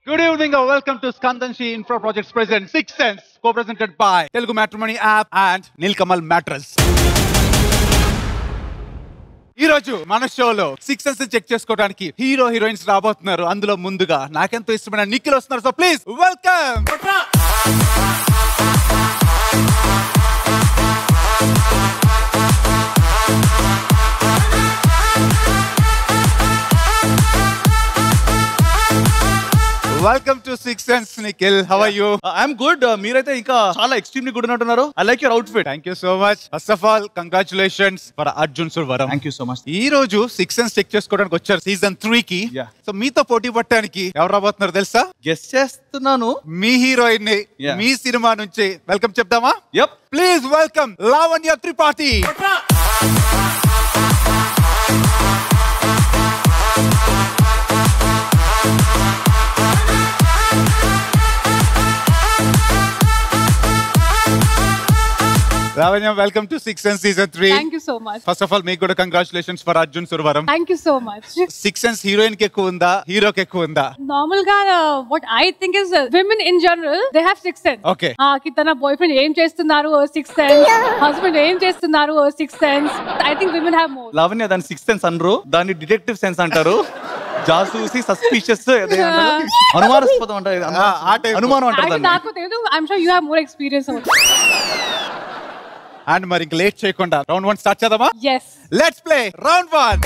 Good evening and welcome to Skandanshi Infra Projects present Six Sense, co-presented by Telugu Matrimony app and Nilkamal Mattress. ఈ రోజు మన షోలో six sense check చేసుకోవడానికి hero heroines రాబోతున్నారు అందులో ముందుగా నాకెంతో ఇష్టమైన నిఖిల్ వస్తున్నారు so please welcome welcome to six sense Nikhil how are you I'm good మీరైతే ఇంకా చాలా ఎక్స్ట్రీమ్లీ గుడ్ ఉన్నట్టున్నారు I like your outfit thank you so much first of all congratulations for Arjun Suravaram thank you so much ఈ రోజు six sense check చేసుకోవడానికి వచ్చారు season three కి Yeah. So మీతో పోటీ పట్టడానికి ఎవరు రాబోతున్నారు తెలుసా గెస్ చేస్తున్నాను మీ హీరోయిన్ ని Yeah. మీ సినిమా నుంచి వెల్కమ్ చెప్దామా yup please welcome Lavanya Tripathi Lavanya welcome to six sense season three thank you so much first of all మీకు కూడా congratulations for Arjun Suravaram thank you so much six sense heroine కి ఎక్కువ ఉందా హీరోకి ఎక్కువ ఉందా నార్మల్ గా what I think is women in general they have six sense Okay. కి తన బాయ్ ఫ్రెండ్ ఏం చేస్తున్నారు సిక్స్ సెన్స్ హస్బెండ్ ఏం చేస్తున్నారు six sense I think women have more Lavanya దాని సిక్స్త్ సెన్స్ అనరు దాన్ని డిటెక్టివ్ సెన్స్ అంటారు జాసూసి సస్పీషియస్ అనుమానాస్పదం అంటారు ఇది. ఆ, ఆ type. అనుమానం అంటారు దాన్ని నాకు తెలియదు I'm sure you have more experience and మరి ఇంక లేట్ చేయకుండా రౌండ్ వన్ స్టార్ట్ చేద్దామా yes let's play round one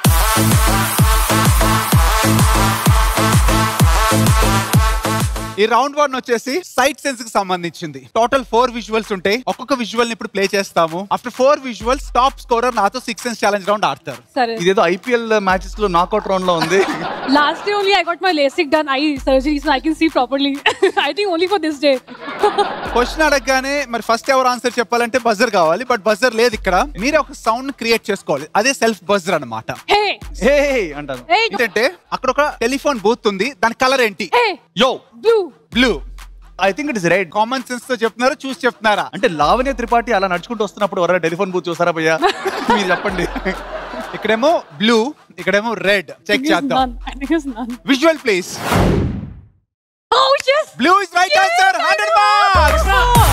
ఈ రౌండ్ వన్ వచ్చేసి సైట్ సెన్స్ కి సంబంధించింది టోటల్ ఫోర్ విజువల్స్ ఉంటాయి ఒక్కొక్క విజువల్ ని ఇప్పుడు ప్లే చేస్తాము after four visuals top scorer నాతో సిక్స్ సెన్స్ ఛాలెంజ్ రౌండ్ ఆడతారు సరే ఇదేదో ఐపీఎల్ మ్యాచెస్ లో నాకౌట్ రౌండ్ లో ఉంది last day only I got my lasik done I surgery so I can see properly I think only for this day question అడగగానే మరి first ఎవరు answer చెప్పాలంటే బజర్ కావాలి బట్ బజర్ లేదు ఇక్కడ మీరే ఒక సౌండ్ క్రియేట్ చేసుకోవాలి అదే సెల్ఫ్ బజర్ అన్నమాట హే హే అంటాను హే ఏంటంటే అక్కడ ఒక టెలిఫోన్ బూత్ ఉంది దాని కలర్ ఏంటి hey yo blue blue I think it is right common sense తో చెప్తున్నారా చూసి చెప్తున్నారా అంటే లావణ్య త్రిపాఠి అలా నడుచుకుంటూ వస్తున్నప్పుడు ఎవరైనా టెలిఫోన్ బూత్ చూసారా భయ్యా మీరు చెప్పండి ఇక్కడేమో బ్లూ ఇక్కడేమో రెడ్ చెక్ చేద్దాం none. I think it's none. Visual please Oh, yes! Blue is right answer 100 marks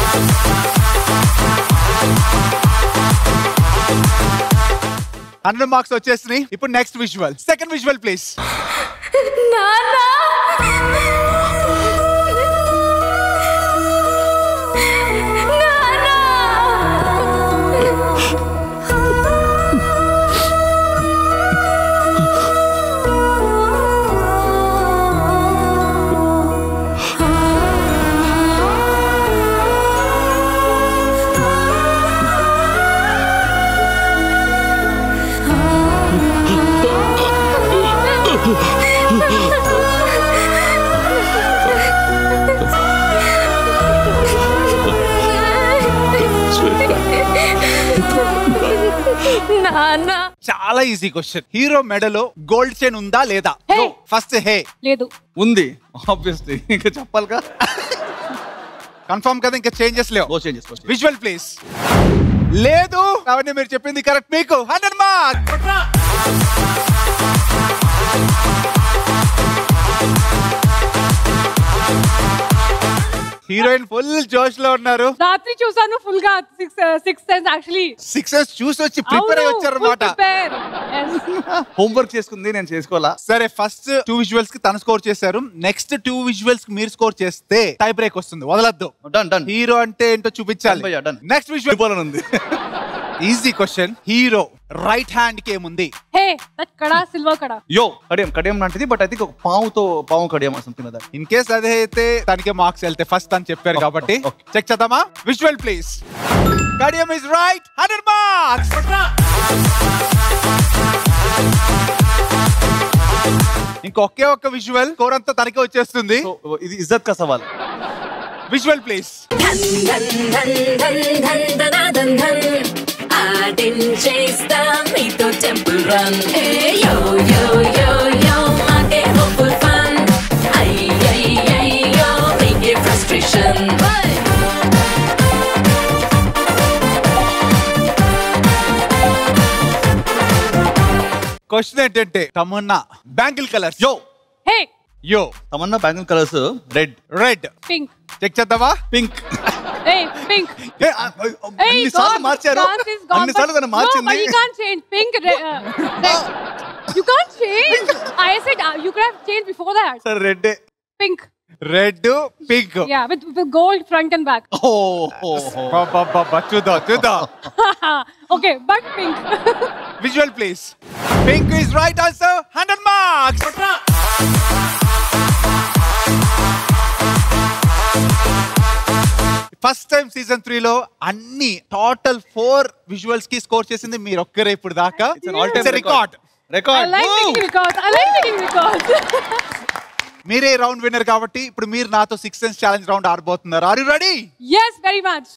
hundred marks వచ్చేసినాయి ఇప్పుడు next visual second visual please నాన్న చాలా ఈజీ క్వశ్చన్ హీరో మెడలో గోల్డ్ చైన్ ఉందా లేదా Hey. ఫస్ట్ హే లేదు ఉంది ఆబ్వియస్లీ ఇంకా చెప్పాలిగా కన్ఫర్మ్ కదా ఇంకా చేంజెస్ లేవు గో చేంజెస్ విజువల్ ప్లీజ్ లేదు అవన్నీ మీరు చెప్పింది కరెక్ట్ మీకు హండ్రెడ్ మార్క్ హీరోయిన్ ఫుల్ జోష్ లో ఉన్నారు రాత్రి చూసాను ఫుల్ గా six six sense actually sixes చూసి వచ్చి ప్రిపేర్ అయ్యి వచ్చారనమాట హోంవర్క్ చేసుకుంది నేను చేసుకోవాలా సరే ఫస్ట్ టూ విజువల్స్ కి తను స్కోర్ చేశారు నెక్స్ట్ టూ విజువల్స్ కి మీరు స్కోర్ చేస్తే టై బ్రేక్ వస్తుంది వదలద్దు డన్ డన్ హీరో అంటే ఏంటో చూపించాలి Done భయ్యా, done. నెక్స్ట్ విజువల్ వెళ్ళిపోవాలని ఉంది easy question hero right hand కి ఏముంది హే దట్ కడా సిల్వర్ కడా యో కడియం కడియం లాంటిది బట్ ఐ థింక్ ఒక పావుతో పావు కడియం సంథింగ్ అదే ఇన్ కేస్ అదే అయితే తనకే మార్క్స్ వెళ్తే ఫస్ట్ అని చెప్పారు Okay, కాబట్టి okay. చెక్ చేద్దామా విజువల్ ప్లీజ్ కడియం ఇస్ రైట్ హండ్రెడ్ మార్క్స్ ఇంకొకే ఒక్క విజువల్ స్కోర్ అంతా తనకే వచ్చేస్తుంది సో ఇది ఇజ్జత్ కా సవాల్ విజువల్ ప్లీజ్ ధన్ ధన్ ధన్ ధన్ ధన్ ధనాధన్ ధన్ ఆడించేస్తా మీతో టెంపుల్ రన్ ఏ యో యో యో యో మాకే hopeful fun I I I yo మీకే ఫ్రస్ట్రేషన్ క్వశ్చన్ ఏంటంటే Tamannaah bangle colours yo hey yo Tamannaah bangle colours red red pink check చేద్దామా పింక్ ఏ పింక్ అన్ని సార్లు మార్చారు అన్ని సార్లు తను మార్చింది No, but you can't change. Pink, red, uh, red. You can't change. I said uh, you could have changed before that. Sir red Pink. Red pink Yeah, with, with gold front and back. చూద్దాం చూద్దాం okay, but pink. Visual please pink is right answer hundred marks first time season three లో అన్ని total four visuals కి score చేసింది మీరు ఒక్కరే ఇప్పుడు దాకా record I record like making records. I like making records. మీరే రౌండ్ విన్నర్ కాబట్టి ఇప్పుడు మీరు నాతో సిక్స్ సెన్స్ ఛాలెంజ్ రౌండ్ ఆడబోతున్నారు are you ready yes, very much.